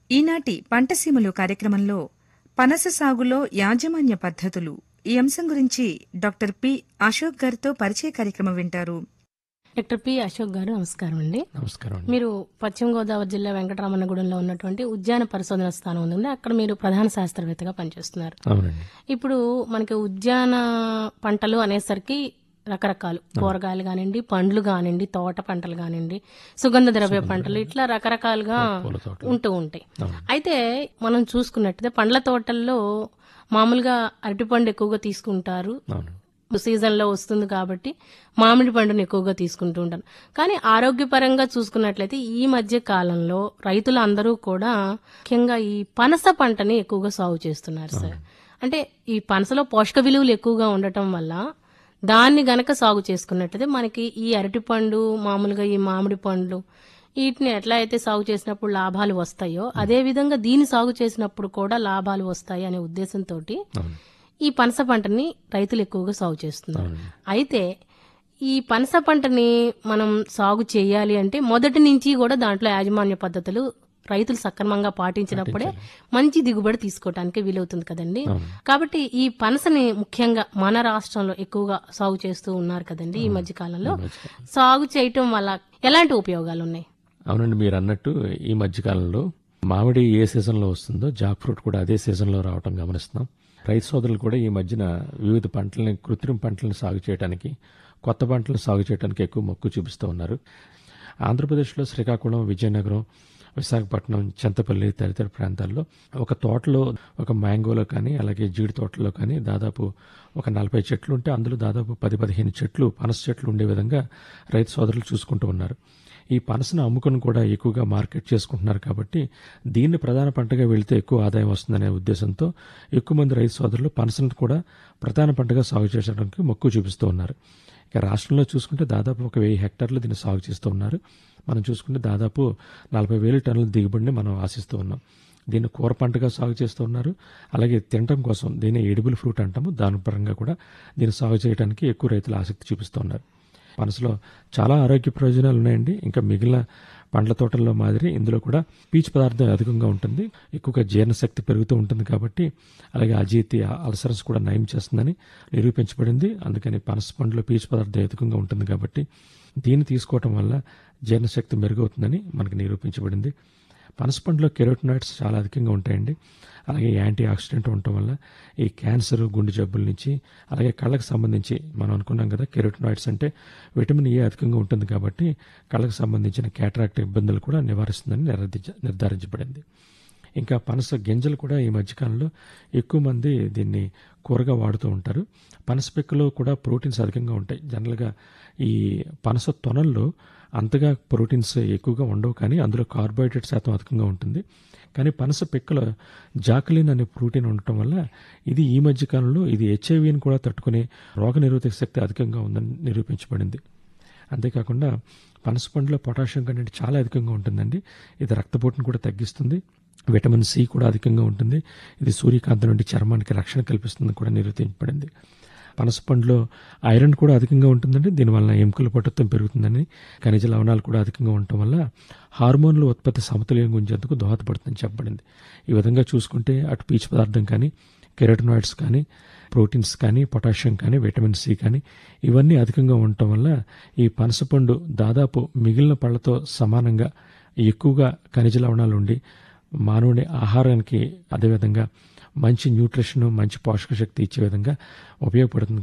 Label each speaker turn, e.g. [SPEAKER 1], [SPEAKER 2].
[SPEAKER 1] ఈనాటి పంటసీమలు కార్యక్రమంలో పనస సాగులో యాజమాన్య పద్ధతులు ఈ అంశం గురించి డాక్టర్ పి అశోక్ గారితో పరిచయ కార్యక్రమం వింటారు
[SPEAKER 2] డాక్టర్ పి అశోక్ గారు నమస్కారం అండి
[SPEAKER 3] నమస్కారం అండి
[SPEAKER 2] మీరు పశ్చిమ గోదావరి జిల్లా వెంకటరమణగూడెంలో ఉన్నటువంటి ఉద్యాన పరిశోధన స్థానం ఉంది అక్కడ మీరు ప్రధాన శాస్త్రవేత్తగా పనిచేస్తున్నారు
[SPEAKER 3] అవునండి
[SPEAKER 2] ఇప్పుడు మనకి ఉద్యాన పంటలు అనేసరికి రకరకాలు కూరగాయలు కానివ్వండి పండ్లు కానివ్వండి తోట పంటలు కానివ్వండి సుగంధ ద్రవ్య పంటలు ఇట్లా రకరకాలుగా
[SPEAKER 3] పూల తోటలు
[SPEAKER 2] ఉంటూ ఉంటాయి
[SPEAKER 3] అవును.
[SPEAKER 2] అయితే మనం చూసుకున్నట్టయితే పండ్ల తోటల్లో మామూలుగా అరటిపండు ఎక్కువగా తీసుకుంటారు
[SPEAKER 3] అవును
[SPEAKER 2] సీజన్ లో వస్తుంది కాబట్టి మామిడి పండును ఎక్కువగా తీసుకుంటూ ఉంటాను కానీ ఆరోగ్యపరంగా చూసుకున్నట్లయితే ఈ మధ్య కాలంలో రైతులు అందరూ కూడా ముఖ్యంగా ఈ పనస పంటని ఎక్కువగా సాగు చేస్తున్నారు సార్ అంటే ఈ పనసలో పోషక విలువలు ఎక్కువగా ఉండటం వల్ల దాన్ని గనక సాగు చేసుకున్నట్లయితే మనకి ఈ అరటిపండు మామూలుగా ఈ మామిడి పండ్లు వీటిని ఎట్లా అయితే సాగు చేసినప్పుడు లాభాలు వస్తాయో అదే విధంగా దీన్ని సాగు చేసినప్పుడు కూడా లాభాలు వస్తాయి అనే ఉద్దేశంతో
[SPEAKER 3] అవును
[SPEAKER 2] ఈ పనస పంటని రైతులు ఎక్కువగా సాగు చేస్తున్నారు
[SPEAKER 3] అవునండి
[SPEAKER 2] అయితే ఈ పనస పంటని మనం సాగు చేయాలి అంటే మొదటి నుంచి కూడా దాంట్లో యాజమాన్య పద్ధతులు రైతులు సక్రమంగా పాటించినప్పుడే మంచి దిగుబడి తీసుకోవడానికి వీలవుతుంది కదండి
[SPEAKER 3] అవును.
[SPEAKER 2] కాబట్టి ఈ పనసని ముఖ్యంగా మన రాష్ట్రంలో ఎక్కువగా సాగు చేస్తూ ఉన్నారు కదండి ఈ మధ్య కాలంలో సాగు చేయటం వల్ల ఎలాంటి ఉపయోగాలు ఉన్నాయి
[SPEAKER 3] అవునండి మీరు అన్నట్టు ఈ మధ్యకాలంలో మామిడి ఏ సీజన్లో వస్తుందో జాక్ ఫ్రూట్ కూడా అదే సీజన్లో రావటం గమనిస్తున్నాం రైతు సోదరులు కూడా ఈ మధ్యన వివిధ పంటలని కృత్రిమ పంటలను సాగు చేయడానికి కొత్త పంటలను సాగు చేయడానికి ఎక్కువ మొక్కు చూపిస్తూ ఉన్నారు ఆంధ్రప్రదేశ్లో శ్రీకాకుళం విజయనగరం విశాఖపట్నం చింతపల్లి తదితర ప్రాంతాల్లో ఒక తోటలో ఒక మ్యాంగోలో కానీ అలాగే జీడి తోటలో కానీ దాదాపు ఒక నలభై చెట్లు ఉంటే అందులో దాదాపు పది పదిహేను చెట్లు పనస చెట్లు ఉండే విధంగా రైతు సోదరులు చూసుకుంటూ ఉన్నారు ఈ పనసను అమ్ముకొని కూడా ఎక్కువగా మార్కెట్ చేసుకుంటున్నారు కాబట్టి దీన్ని ప్రధాన పంటగా వెళితే ఎక్కువ ఆదాయం వస్తుందనే ఉద్దేశంతో ఎక్కువ మంది రైతు సోదరులు పనసను కూడా ప్రధాన పంటగా సాగు చేయడానికి మొక్కు చూపిస్తూ ఉన్నారు ఇక రాష్ట్రంలో చూసుకుంటే దాదాపు ఒక వెయ్యి హెక్టార్లు దీన్ని సాగు చేస్తూ ఉన్నారు మనం చూసుకుంటే దాదాపు నలభై వేల టన్నుల దిగుబడిని మనం ఆశిస్తూ ఉన్నాం దీన్ని కూర పంటగా సాగు చేస్తూ ఉన్నారు అలాగే తినడం కోసం దీన్ని ఎడిబుల్ ఫ్రూట్ అంటాము దాని పరంగా కూడా దీన్ని సాగు చేయడానికి ఎక్కువ రైతులు ఆసక్తి చూపిస్తూ ఉన్నారు పనసలో చాలా ఆరోగ్య ప్రయోజనాలు ఉన్నాయండి ఇంకా మిగిలిన పండ్ల తోటల్లో మాదిరి ఇందులో కూడా పీచు పదార్థం అధికంగా ఉంటుంది ఎక్కువగా జీర్ణశక్తి పెరుగుతూ ఉంటుంది కాబట్టి అలాగే అజీతి అల్సరస్ కూడా నయం చేస్తుందని నిరూపించబడింది అందుకని పనస పండులో పీచు పదార్థం అధికంగా ఉంటుంది కాబట్టి దీన్ని తీసుకోవటం వల్ల జీర్ణశక్తి మెరుగవుతుందని మనకు నిరూపించబడింది పనసపండులో కెరోటినాయిడ్స్ చాలా అధికంగా ఉంటాయండి అలాగే యాంటీ ఆక్సిడెంట్ ఉండటం వల్ల ఈ క్యాన్సర్ గుండె జబ్బుల నుంచి అలాగే కళ్ళకు సంబంధించి మనం అనుకున్నాం కదా కెరోటినాయిడ్స్ అంటే విటమిన్ ఏ అధికంగా ఉంటుంది కాబట్టి కళ్ళకు సంబంధించిన క్యాటరాక్ట్ ఇబ్బందులు కూడా నివారిస్తుందని నిర్ధారించ నిర్ధారించబడింది ఇంకా పనస గింజలు కూడా ఈ మధ్యకాలంలో ఎక్కువ మంది దీన్ని కూరగా వాడుతూ ఉంటారు పనస పిక్కలో కూడా ప్రోటీన్స్ అధికంగా ఉంటాయి జనరల్గా ఈ పనస తొనల్లో అంతగా ప్రోటీన్స్ ఎక్కువగా ఉండవు కానీ అందులో కార్బోహైడ్రేట్ శాతం అధికంగా ఉంటుంది కానీ పనస పిక్కలో జాకలిన్ అనే ప్రోటీన్ ఉండటం వల్ల ఇది ఈ మధ్య కాలంలో ఇది హెచ్ఐవిని కూడా తట్టుకునే రోగనిరోధక శక్తి అధికంగా ఉందని నిరూపించబడింది అంతేకాకుండా పనస పండులో పొటాషియం కంటెంట్ చాలా అధికంగా ఉంటుందండి ఇది రక్తపోటును కూడా తగ్గిస్తుంది విటమిన్ సి కూడా అధికంగా ఉంటుంది ఇది సూర్యకాంతి నుండి చర్మానికి రక్షణ కల్పిస్తుందని కూడా నిరూపించబడింది పనస పండులో ఐరన్ కూడా అధికంగా ఉంటుందండి దీనివల్ల ఎముకల పటుత్వం పెరుగుతుందని ఖనిజ లవణాలు కూడా అధికంగా ఉండటం వల్ల హార్మోన్ల ఉత్పత్తి సమతుల్యం గుంజేందుకు దోహదపడుతుందని చెప్పబడింది ఈ విధంగా చూసుకుంటే అటు పీచు పదార్థం కానీ కెరటనాయిడ్స్ కానీ ప్రోటీన్స్ కానీ పొటాషియం కానీ విటమిన్ సి కానీ ఇవన్నీ అధికంగా ఉండటం వల్ల ఈ పనసపండు దాదాపు మిగిలిన పళ్ళతో సమానంగా ఎక్కువగా ఖనిజ లవణాలు ఉండి మానవుని ఆహారానికి అదేవిధంగా మంచి న్యూట్రిషన్ మంచి పోషక శక్తి ఇచ్చే విధంగా ఉపయోగపడుతుంది